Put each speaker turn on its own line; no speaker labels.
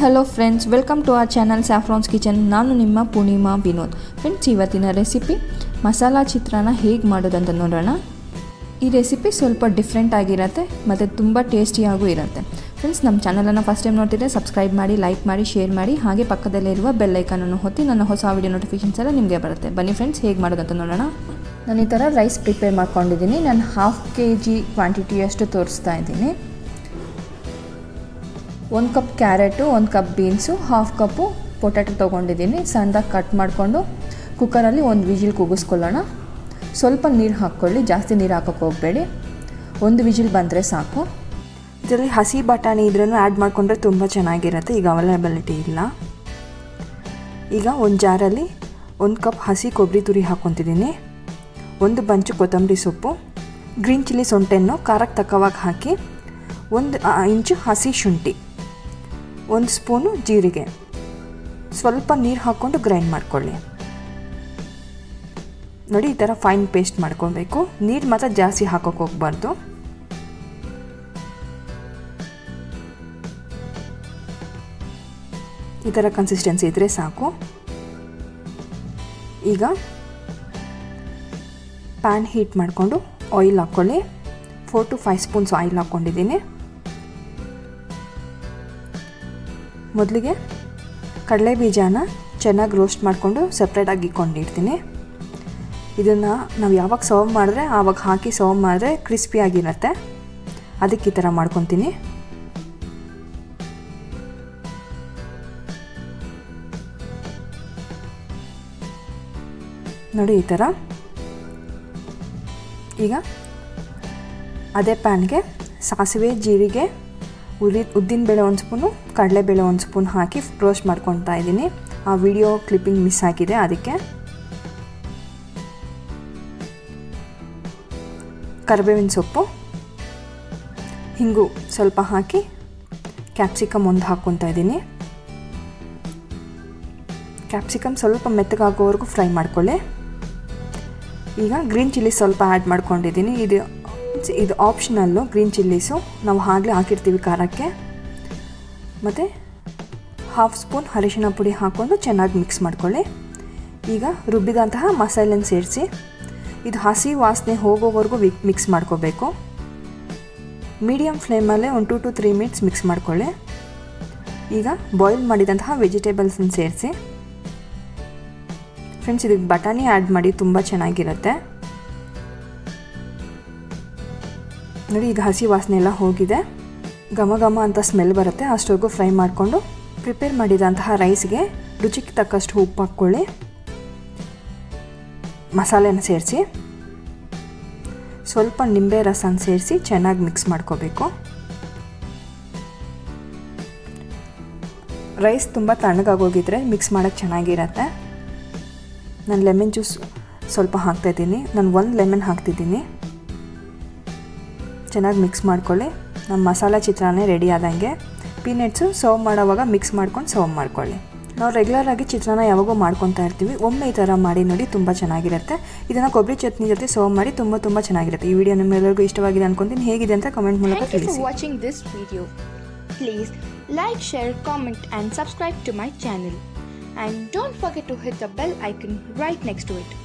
Hello friends welcome to our channel Saffron's Kitchen ನಾನು ನಿಮ್ಮ Purnima Vinod friends ಇವತ್ತಿನ ರೆಸಿಪಿ ಮಸಾಲಾ ಚಿತ್ರಾನ್ನ ಹೇಗೆ ಮಾಡೋದಂತ ನೋಡೋಣ ಈ ರೆಸಿಪಿ ಸ್ವಲ್ಪ ಡಿಫ್ರೆಂಟ್ ಆಗಿರುತ್ತೆ ಮತ್ತು ತುಂಬ ಟೇಸ್ಟಿಯಾಗೂ ಇರುತ್ತೆ ಫ್ರೆಂಡ್ಸ್ ನಮ್ಮ ಚಾನಲನ್ನು ಫಸ್ಟ್ ಟೈಮ್ ನೋಡ್ತಿದ್ರೆ ಸಬ್ಸ್ಕ್ರೈಬ್ ಮಾಡಿ ಲೈಕ್ ಮಾಡಿ ಶೇರ್ ಮಾಡಿ ಹಾಗೆ ಪಕ್ಕದಲ್ಲಿರುವ ಬೆಲ್ ಐಕನನ್ನು ಹೊತ್ತಿ ನನ್ನ ಹೊಸ ವಿಡಿಯೋ ನೋಟಿಫಿಕೇಷನ್ಸ್ ಎಲ್ಲ ನಿಮಗೆ ಬರುತ್ತೆ ಬನ್ನಿ ಫ್ರೆಂಡ್ಸ್ ಹೇಗೆ ಮಾಡೋದಂತ ನೋಡೋಣ ನಾನು ಈ ಥರ ರೈಸ್ ಪ್ರಿಪೇರ್ ಮಾಡ್ಕೊಂಡಿದ್ದೀನಿ ನಾನು ಹಾಫ್ ಕೆ ಜಿ ಕ್ವಾಂಟಿಟಿಯಷ್ಟು ತೋರಿಸ್ತಾ ಇದ್ದೀನಿ ಒಂದು ಕಪ್ ಕ್ಯಾರೆಟು ಒಂದು cup beans half cup potato ತೊಗೊಂಡಿದ್ದೀನಿ ಸಣ್ಣದಾಗಿ ಕಟ್ ಮಾಡಿಕೊಂಡು ಕುಕ್ಕರಲ್ಲಿ ಒಂದು ವಿಜಿಲ್ ಕೂಗಿಸ್ಕೊಳ್ಳೋಣ ಸ್ವಲ್ಪ ನೀರು ಹಾಕ್ಕೊಳ್ಳಿ ಜಾಸ್ತಿ ನೀರು ಹಾಕೋಕ್ಕೆ ಹೋಗಬೇಡಿ ಒಂದು ವಿಜಿಲ್ ಬಂದರೆ ಸಾಕು
ಇದರಲ್ಲಿ ಹಸಿ ಬಟಾಣಿ ಇದ್ರೂ ಆ್ಯಡ್ ಮಾಡಿಕೊಂಡ್ರೆ ತುಂಬ ಚೆನ್ನಾಗಿರುತ್ತೆ ಈಗ ಅವೈಲಬಿಲಿಟಿ ಇಲ್ಲ ಈಗ ಒಂದು ಜಾರಲ್ಲಿ ಒಂದು ಕಪ್ ಹಸಿ ಕೊಬ್ಬರಿ ತುರಿ ಹಾಕ್ಕೊತಿದ್ದೀನಿ ಒಂದು ಬಂಚು ಕೊತ್ತಂಬರಿ ಸೊಪ್ಪು ಗ್ರೀನ್ ಚಿಲ್ಲಿ ಸೊಂಟೆಯನ್ನು ಖಾರಕ್ಕೆ ತಕ್ಕವಾಗಿ ಹಾಕಿ ಒಂದು ಇಂಚು ಹಸಿ ಶುಂಠಿ ಒಂದು ಸ್ಪೂನು ಜೀರಿಗೆ ಸ್ವಲ್ಪ ನೀರು ಹಾಕ್ಕೊಂಡು ಗ್ರೈಂಡ್ ಮಾಡ್ಕೊಳ್ಳಿ ನೋಡಿ ಈ ಥರ ಫೈನ್ ಪೇಸ್ಟ್ ಮಾಡ್ಕೊಬೇಕು ನೀರು ಮಾತ್ರ ಜಾಸ್ತಿ ಹಾಕೋಕೆ ಹೋಗ್ಬಾರ್ದು ಈ ಥರ ಕನ್ಸಿಸ್ಟೆನ್ಸಿ ಇದ್ದರೆ ಸಾಕು ಈಗ ಪ್ಯಾನ್ ಹೀಟ್ ಮಾಡಿಕೊಂಡು ಆಯಿಲ್ ಹಾಕ್ಕೊಳ್ಳಿ four to five spoons oil ಹಾಕ್ಕೊಂಡಿದ್ದೀನಿ ಮೊದಲಿಗೆ ಕಡಲೆ ಬೀಜನ ಚೆನ್ನಾಗಿ ರೋಸ್ಟ್ ಮಾಡಿಕೊಂಡು ಸಪ್ರೇಟಾಗಿ ಇಟ್ಕೊಂಡಿರ್ತೀನಿ ಇದನ್ನು ನಾವು ಯಾವಾಗ ಸರ್ವ್ ಮಾಡಿದ್ರೆ ಆವಾಗ ಹಾಕಿ ಸರ್ವ್ ಮಾಡಿದ್ರೆ ಕ್ರಿಸ್ಪಿಯಾಗಿರುತ್ತೆ ಅದಕ್ಕೆ ಈ ಥರ ಮಾಡ್ಕೊತೀನಿ ನೋಡಿ ಈ ಥರ ಈಗ ಅದೇ ಪ್ಯಾನ್ಗೆ ಸಾಸಿವೆ ಜೀರಿಗೆ ಉರಿ ಉದ್ದಿನಬೇಳೆ ಒಂದು ಸ್ಪೂನು ಕಡಲೆಬೇಳೆ ಒಂದು ಸ್ಪೂನ್ ಹಾಕಿ ರೋಸ್ಟ್ ಮಾಡ್ಕೊತಾ ಇದ್ದೀನಿ ಆ ವಿಡಿಯೋ ಕ್ಲಿಪ್ಪಿಂಗ್ ಮಿಸ್ ಆಗಿದೆ ಅದಕ್ಕೆ ಕರಿಬೇವಿನ ಸೊಪ್ಪು ಹಿಂಗು ಸ್ವಲ್ಪ ಹಾಕಿ ಕ್ಯಾಪ್ಸಿಕಮ್ ಒಂದು ಹಾಕ್ಕೊತಾ ಇದ್ದೀನಿ ಕ್ಯಾಪ್ಸಿಕಮ್ ಸ್ವಲ್ಪ ಮೆತ್ತಗಾಗೋವರೆಗೂ ಫ್ರೈ ಮಾಡ್ಕೊಳ್ಳಿ ಈಗ ಗ್ರೀನ್ ಚಿಲ್ಲಿ ಸ್ವಲ್ಪ ಆ್ಯಡ್ ಮಾಡ್ಕೊಂಡಿದ್ದೀನಿ ಇದು ಇದು ಆಪ್ಷನಲ್ಲು ಗ್ರೀನ್ ಚಿಲ್ಲೀಸು ನಾವು ಆಗಲೇ ಹಾಕಿರ್ತೀವಿ ಖಾರಕ್ಕೆ ಮತ್ತು ಹಾಫ್ ಸ್ಪೂನ್ ಅರಿಶಿಣ ಪುಡಿ ಹಾಕ್ಕೊಂಡು ಚೆನ್ನಾಗಿ ಮಿಕ್ಸ್ ಮಾಡ್ಕೊಳ್ಳಿ ಈಗ ರುಬ್ಬಿದಂತಹ ಮಸಾಲೆನ ಸೇರಿಸಿ ಇದು ಹಸಿ ವಾಸನೆ ಹೋಗೋವರೆಗೂ ವಿ ಮಿಕ್ಸ್ ಮಾಡ್ಕೋಬೇಕು ಮೀಡಿಯಮ್ ಫ್ಲೇಮಲ್ಲೇ ಒಂದು two two three minutes mix ಮಾಡ್ಕೊಳ್ಳಿ ಈಗ ಬಾಯ್ಲ್ ಮಾಡಿದಂತಹ ವೆಜಿಟೇಬಲ್ಸನ್ನು ಸೇರಿಸಿ ಫ್ರೆಂಡ್ಸ್ ಇದಕ್ಕೆ ಬಟಾಣಿ ಆ್ಯಡ್ ಮಾಡಿ ತುಂಬ ಚೆನ್ನಾಗಿರುತ್ತೆ ನೋಡಿ ಈಗ ಹಸಿ ವಾಸನೆ ಎಲ್ಲ ಹೋಗಿದೆ ಘಮ ಘಮ ಅಂತ ಸ್ಮೆಲ್ ಬರುತ್ತೆ ಅಷ್ಟವರೆಗೂ ಫ್ರೈ ಮಾಡಿಕೊಂಡು ಪ್ರಿಪೇರ್ ಮಾಡಿದಂತಹ ರೈಸ್ಗೆ ರುಚಿಗೆ ತಕ್ಕಷ್ಟು ಉಪ್ಪು ಹಾಕ್ಕೊಳ್ಳಿ ಮಸಾಲೆನ ಸೇರಿಸಿ ಸ್ವಲ್ಪ ನಿಂಬೆ ರಸನ ಸೇರಿಸಿ ಚೆನ್ನಾಗಿ ಮಿಕ್ಸ್ ಮಾಡ್ಕೋಬೇಕು ರೈಸ್ ತುಂಬ ತಣ್ಣಗಾಗೋಗಿದ್ರೆ ಮಿಕ್ಸ್ ಮಾಡೋಕ್ಕೆ ಚೆನ್ನಾಗಿರತ್ತೆ ನಾನು ಲೆಮನ್ ಜ್ಯೂಸ್ ಸ್ವಲ್ಪ ಹಾಕ್ತಾಯಿದ್ದೀನಿ ನಾನು ಒಂದು ಲೆಮನ್ ಹಾಕ್ತಿದ್ದೀನಿ ಚೆನ್ನಾಗಿ ಮಿಕ್ಸ್ ಮಾಡ್ಕೊಳ್ಳಿ ನಮ್ಮ ಮಸಾಲ ಚಿತ್ರಾನ್ನ ರೆಡಿ ಆದಂಗೆ ಪೀನಟ್ಸು ಸರ್ವ್ ಮಾಡೋವಾಗ ಮಿಕ್ಸ್ ಮಾಡ್ಕೊಂಡು ಸರ್ವ್ ಮಾಡ್ಕೊಳ್ಳಿ ನಾವು ರೆಗ್ಯುಲರಾಗಿ ಚಿತ್ರಾನ್ನ ಯಾವಾಗೂ ಮಾಡ್ಕೊತಾ ಇರ್ತೀವಿ ಒಮ್ಮೆ ಈ ಥರ ಮಾಡಿ ನೋಡಿ ತುಂಬ ಚೆನ್ನಾಗಿರುತ್ತೆ ಇದನ್ನು ಕೊಬ್ಬರಿ ಚಟ್ನಿ ಜೊತೆ ಸರ್ವ್ ಮಾಡಿ ತುಂಬ ತುಂಬ ಚೆನ್ನಾಗಿರುತ್ತೆ ಈ ವಿಡಿಯೋ ನಿಮ್ಮೆಲ್ಲರಿಗೂ ಇಷ್ಟವಾಗಿದೆ ಅನ್ಕೊಂತೀನಿ ಹೇಗಿದೆ ಅಂತ ಕಮೆಂಟ್ ಮೂಲಕ
Thank you
ತಿಳಿಸಿ
for watching this video. Please like, share, comment and subscribe to my channel. And don't forget to hit the bell icon right next to it.